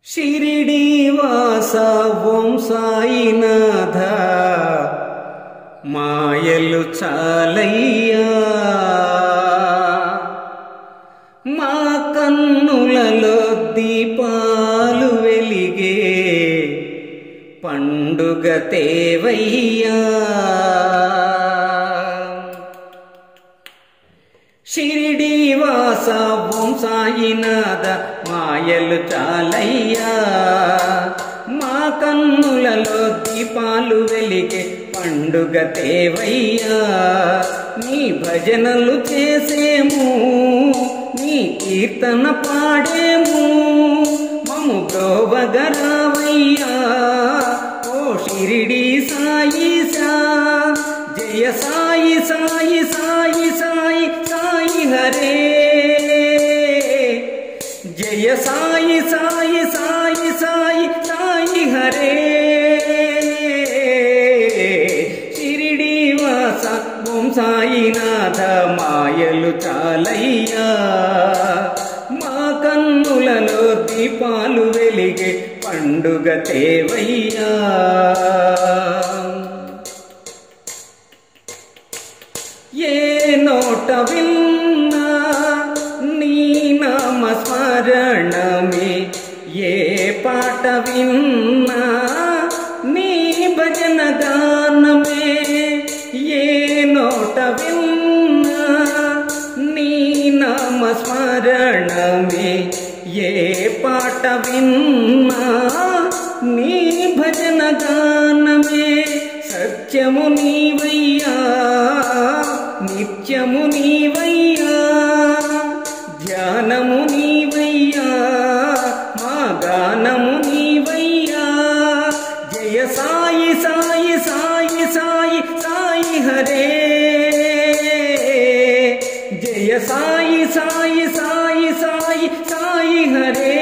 షిరిడి వాస ఓం సాయినాథ మాయలు చాలయ్యా మా కన్నులలో దీపాలు వెలిగే పండుగ తేవయ్యా షిరిడి వాస ఓం సాయినాథ మాయలు చాలయ్యా మా కన్నులలో దీపాలు వెలిగే పండుగ తేవయ్యా నీ భజనలు చేసేము నీ కీర్తన పాడేము మము బ్రోవగరావయ్యా ఓ షిరిడి సాయి సా జయ సాయి సాయి సాయి సాయి సాయి హరే జయ సాయి సాయి సాయి సాయి సాయి హరే షిరిడి వాస ఓం సాయినాథ మాయలు చాలయ్యా మా కన్నులలో దీపాలు వెలిగే పండుగ తేవయ్యా ఏ నోట విన్నా నీ నామ స్మరణమే ఏ పాట విన్నా నీ భజన గానమే ఏ నోట విన్నా నీ నామ స్మరణమే ఏ పాట విన్నా నీ భజన గానమే సత్యము నీవయ్యా నిత్యము నీవయ్యా ధ్యానము నీవయ్యా మా గానము నీవయ్యా జయ సాయి సాయి సాయి సాయి సాయి హరే జయ సాయి సాయి సాయి సాయి సాయి హరే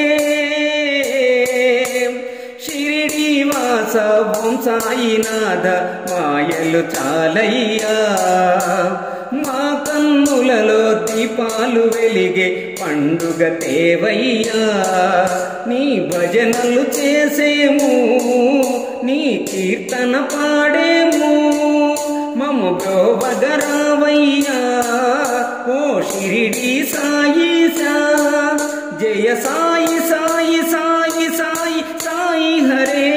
షిరిడి వాస ఓం సాయినాథ మాయలు చాలయ్యా మా కన్నులలో దీపాలు వెలిగే పండుగ తేవయ్యా నీ భజనలు చేసేము నీ కీర్తన పాడేము మము బ్రోవగరావయ్యా ఓ షిరిడి సాయి సా జయ సాయి సాయి సాయి సాయి సాయి హరే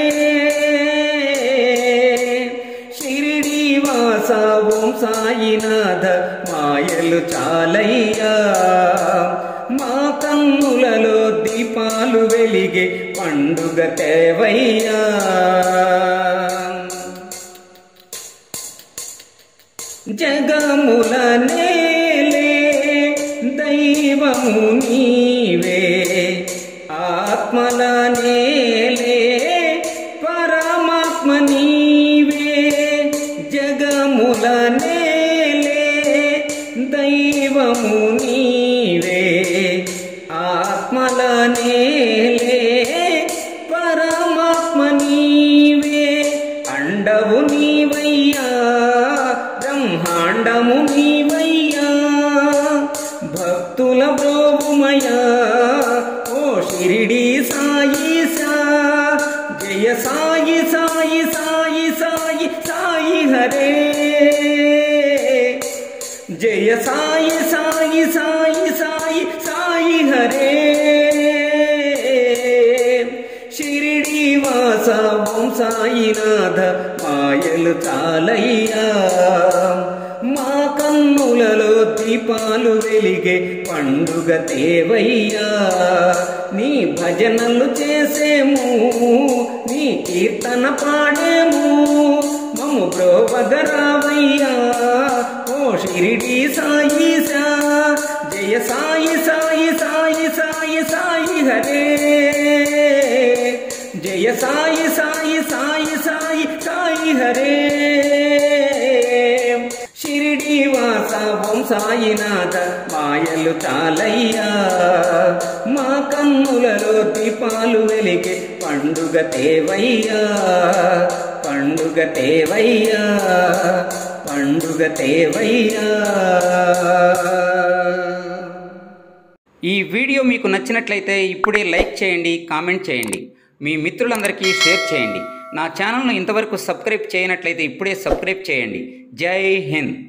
షిరిడి వాస ఓం సాయినాథ మాయలు చాలయ్యా మా కన్నులలో దీపాలు వెలిగే పండుగ తేవయ్యా జగముల నేలే దైవము నీవే ఆత్మల నేలే పరమాత్మ నీవే జగముల నేలే దైవము నీవే ఆత్మల నేలే పరమాత్మ నీవే అండవు నీవయ్యా బ్రహ్మాండము నీవయ్యా భక్తుల బ్రోవుమయా ఓ షిరిడి సాయి సా జయ సాయి సాయి సాయి సాయి సాయి హరే జయ సాయి సాయి సాయి సాయి సాయి హరే షిరిడి వాస ఓం సాయినాథ మాయలు చాలయ్యా మా కన్నులలో దీపాలు వెలిగే పండుగ తేవయ్యా నీ భజనలు చేసేము నీ కీర్తన పాడేము మము బ్రోవగరావయ్యా ఓ షిరిడి సాయి సా జయ సాయి సాయి సాయి సాయి సాయి హరే జయ సాయి సాయి సాయి సాయి సాయి హరే షిరిడి వాస ఓం సాయినాథ మాయలు చాలయ్యా మా కన్నులలో దీపాలు వెలిగే పండుగ తేవయ్యా పండుగ తేవయ్యా పండుగ తేవయ్యా ఈ వీడియో మీకు నచ్చినట్లయితే ఇప్పుడే లైక్ చేయండి కామెంట్ చేయండి మీ మిత్రులందరికీ షేర్ చేయండి నా ఛానల్ను ఇంతవరకు సబ్స్క్రైబ్ చేయనట్లయితే ఇప్పుడే సబ్స్క్రైబ్ చేయండి జై హింద్